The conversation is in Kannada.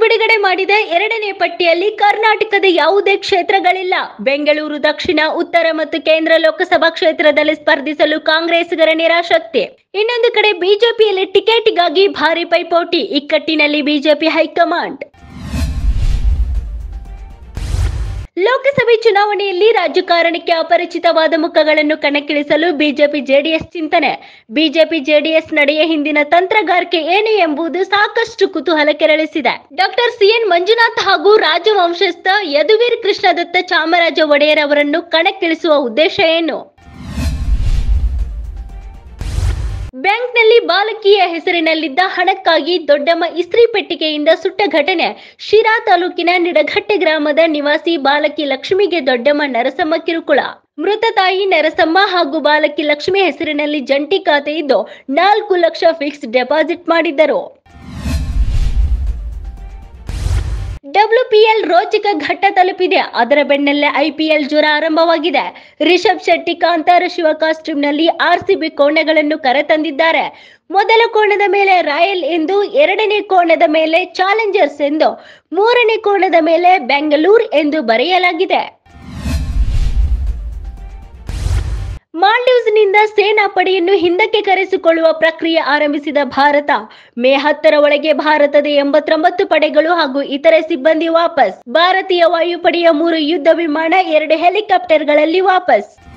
ಬಿಡುಗಡೆ ಮಾಡಿದ ಎರಡನೇ ಪಟ್ಟಿಯಲ್ಲಿ ಕರ್ನಾಟಕದ ಯಾವುದೇ ಕ್ಷೇತ್ರಗಳಿಲ್ಲ ಬೆಂಗಳೂರು ದಕ್ಷಿಣ ಉತ್ತರ ಮತ್ತು ಕೇಂದ್ರ ಲೋಕಸಭಾ ಕ್ಷೇತ್ರದಲ್ಲಿ ಸ್ಪರ್ಧಿಸಲು ಕಾಂಗ್ರೆಸ್ಸಿಗರ ನಿರಾಸಕ್ತಿ ಇನ್ನೊಂದು ಕಡೆ ಬಿಜೆಪಿಯಲ್ಲಿ ಟಿಕೆಟ್ಗಾಗಿ ಭಾರಿ ಪೈಪೋಟಿ ಇಕ್ಕಟ್ಟಿನಲ್ಲಿ ಬಿಜೆಪಿ ಹೈಕಮಾಂಡ್ ಲೋಕಸಭೆ ಚುನಾವಣೆಯಲ್ಲಿ ರಾಜಕಾರಣಕ್ಕೆ ಅಪರಿಚಿತವಾದ ಮುಖಗಳನ್ನು ಕಣಕ್ಕಿಳಿಸಲು ಬಿಜೆಪಿ ಜೆಡಿಎಸ್ ಚಿಂತನೆ ಬಿಜೆಪಿ ಜೆಡಿಎಸ್ ನಡೆಯ ಹಿಂದಿನ ತಂತ್ರಗಾರಿಕೆ ಏನು ಎಂಬುದು ಸಾಕಷ್ಟು ಕುತೂಹಲ ಕೆರಳಿಸಿದೆ ಡಾಕ್ಟರ್ ಸಿಎನ್ ಮಂಜುನಾಥ್ ಹಾಗೂ ರಾಜವಂಶಸ್ಥ ಯದುವೀರ್ ಕೃಷ್ಣದತ್ತ ಚಾಮರಾಜ ಒಡೆಯರ್ ಅವರನ್ನು ಕಣಕ್ಕಿಳಿಸುವ ಉದ್ದೇಶ ಏನು ಬ್ಯಾಂಕ್ನಲ್ಲಿ ಬಾಲಕಿಯ ಹೆಸರಿನಲ್ಲಿದ್ದ ಹಣಕ್ಕಾಗಿ ದೊಡ್ಡಮ್ಮ ಇಸ್ತ್ರಿ ಪೆಟ್ಟಿಗೆಯಿಂದ ಸುಟ್ಟ ಘಟನೆ ಶಿರಾ ತಾಲೂಕಿನ ನಿಡಘಟ್ಟೆ ಗ್ರಾಮದ ನಿವಾಸಿ ಬಾಲಕಿ ಲಕ್ಷ್ಮಿಗೆ ದೊಡ್ಡಮ್ಮ ನರಸಮ್ಮ ಕಿರುಕುಳ ಮೃತ ತಾಯಿ ನರಸಮ್ಮ ಹಾಗೂ ಬಾಲಕಿ ಲಕ್ಷ್ಮಿ ಹೆಸರಿನಲ್ಲಿ ಜಂಟಿ ಖಾತೆ ಇದ್ದು ನಾಲ್ಕು ಲಕ್ಷ ಫಿಕ್ಸ್ ಡೆಪಾಸಿಟ್ ಮಾಡಿದ್ದರು ಡಬ್ಲ್ಯೂಪಿಎಲ್ ರೋಚಕ ಘಟ್ಟ ತಲುಪಿದೆ ಅದರ ಬೆನ್ನಲ್ಲೇ ಐಪಿಎಲ್ ಜ್ವರ ಆರಂಭವಾಗಿದೆ ರಿಷಬ್ ಶೆಟ್ಟಿ ಕಾಂತಾರ ಶಿವ ಕಾಸ್ಟ್ಯೂಮ್ನಲ್ಲಿ ಆರ್ಸಿಬಿ ಕೋಣೆಗಳನ್ನು ಕರೆತಂದಿದ್ದಾರೆ ಮೊದಲ ಕೋಣದ ಮೇಲೆ ರಾಯಲ್ ಎಂದು ಎರಡನೇ ಕೋಣದ ಮೇಲೆ ಚಾಲೆಂಜರ್ಸ್ ಎಂದು ಮೂರನೇ ಕೋಣದ ಮೇಲೆ ಬೆಂಗಳೂರು ಎಂದು ಬರೆಯಲಾಗಿದೆ ಮಾಲ್ಡೀವ್ಸ್ನಿಂದ ಸೇನಾ ಪಡೆಯನ್ನು ಹಿಂದಕ್ಕೆ ಕರೆಸಿಕೊಳ್ಳುವ ಪ್ರಕ್ರಿಯೆ ಆರಂಭಿಸಿದ ಭಾರತ ಮೇ ಹತ್ತರ ಒಳಗೆ ಭಾರತದ ಎಂಬತ್ತೊಂಬತ್ತು ಪಡೆಗಳು ಹಾಗೂ ಇತರೆ ಸಿಬ್ಬಂದಿ ವಾಪಸ್ ಭಾರತೀಯ ವಾಯುಪಡೆಯ ಮೂರು ಯುದ್ಧ ವಿಮಾನ ಎರಡು ಹೆಲಿಕಾಪ್ಟರ್ಗಳಲ್ಲಿ ವಾಪಸ್